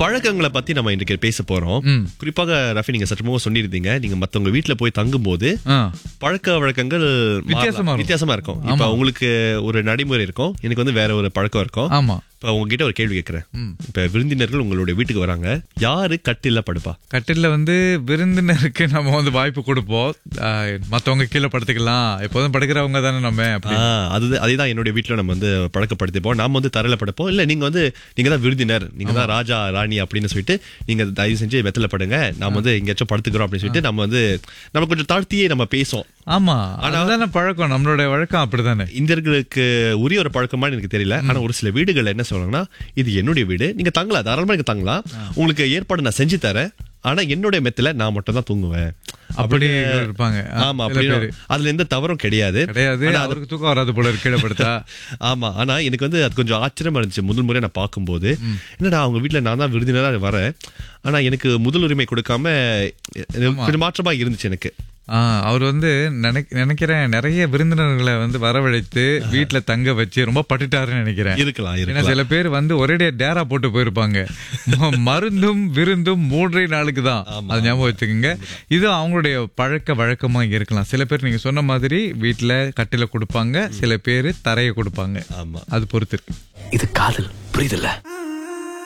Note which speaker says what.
Speaker 1: பழக்கங்களை பத்தி நம்ம இன்றைக்கு பேச போறோம்
Speaker 2: ம்.
Speaker 1: குறிப்பாக ரஃபி நீங்க சற்றுமுக சொல்லியிருந்தீங்க நீங்க மத்தவங்க வீட்ல போய் தங்கும்போது
Speaker 2: ஆ,
Speaker 1: பழக்க வழக்கங்கள் மாறலாம்.
Speaker 2: வித்தியாசமா இருக்கும்.
Speaker 1: வித்தியாசமா இருக்கும் இப்ப உங்களுக்கு ஒரு நடைமுறை இருக்கும் எனக்கு வந்து வேற ஒரு பழக்கம் இருக்கும்
Speaker 2: ஆமா
Speaker 1: இப்ப உங்ககிட்ட ஒரு கேள்வி கேட்கிறேன் இப்ப விருந்தினர்கள் உங்களுடைய வீட்டுக்கு வராங்க யாரு கட்டில படுப்பா
Speaker 2: கட்டில்ல வந்து விருந்தினருக்கு நம்ம வந்து வாய்ப்பு கொடுப்போம் ஆ, மத்தவங்க கீழே படுத்துக்கலாம் எப்போதும் படுக்கிறவங்க தானே நம்ம அப்படி
Speaker 1: ஆ, அது அதேதான் என்னுடைய வீட்ல நம்ம வந்து பழக்கப்படுத்திப்போம் நாம வந்து தரையில படுப்போம் இல்ல நீங்க வந்து நீங்க தான் விருந்தினர் நீங்க தான் ராஜா ராணி அப்படின்னு சொல்லிட்டு நீங்க தயவு செஞ்சு வெத்தல படுங்க நாம வந்து எங்கேயாச்சும் படுத்துக்கிறோம் அப்படின்னு சொல்லிட்டு நம்ம வந்து நம்ம கொஞ்சம் தாழ்த்தியே நம்ம பேசுவோம்
Speaker 2: ஆமா அதுதானே பழக்கம் நம்மளுடைய வழக்கம் அப்படிதானே
Speaker 1: இந்தியர்களுக்கு உரிய ஒரு பழக்கமான்னு எனக்கு தெரியல ஆனா ஒரு சில வீடுகள் என்ன சொல்றாங்கன்னா இது என்னுடைய வீடு நீங்க தங்கலாம் தாராளமா நீங்க தங்கலாம் உங்களுக்கு ஏற்பாடு நான் செஞ்சு தரேன் ஆனா என்னுடைய மெத்துல நான் மட்டும் தான் தூங்குவேன்
Speaker 2: அப்படி இருப்பாங்க ஆ,
Speaker 1: ஆமா
Speaker 2: சில
Speaker 1: அப்படி
Speaker 2: பேரு.
Speaker 1: அதுல எந்த தவறும் கிடையாது
Speaker 2: கிடையாது அவருக்கு தூக்கம் வராது போல இருக்கு கீழே படுத்தா
Speaker 1: ஆமா ஆனா எனக்கு வந்து அது கொஞ்சம் ஆச்சரியமா இருந்துச்சு முதல் முறை நான் பார்க்கும்போது என்னடா அவங்க வீட்ல நான் தான் விருந்தினரா வரேன் ஆனா எனக்கு முதல் உரிமை கொடுக்காம எனக்கு கொஞ்சம் மாற்றமா இருந்துச்சு எனக்கு
Speaker 2: ஆ, அவர் வந்து நினைக்க நினைக்கிறேன் நிறைய விருந்தினர்களை வந்து வரவழைத்து வீட்டுல தங்க வச்சு ரொம்ப பட்டுட்டாருன்னு நினைக்கிறேன்
Speaker 1: இருக்கலாம்
Speaker 2: ஏன்னா
Speaker 1: இருக்கலாம்
Speaker 2: சில பேர் வந்து ஒரேடியா டேரா போட்டு போயிருப்பாங்க ம- மருந்தும் விருந்தும் மூன்றே நாளுக்கு தான் அது ஞாபகம் வச்சுக்கோங்க இது அவங்களுடைய பழக்க வழக்கமா இருக்கலாம் சில பேர் நீங்க சொன்ன மாதிரி வீட்டுல கட்டில கொடுப்பாங்க சில பேர் தரைய கொடுப்பாங்க
Speaker 1: ஆமா
Speaker 2: அது பொறுத்து இருக்கு
Speaker 3: இது காதல் புரியுதுல்ல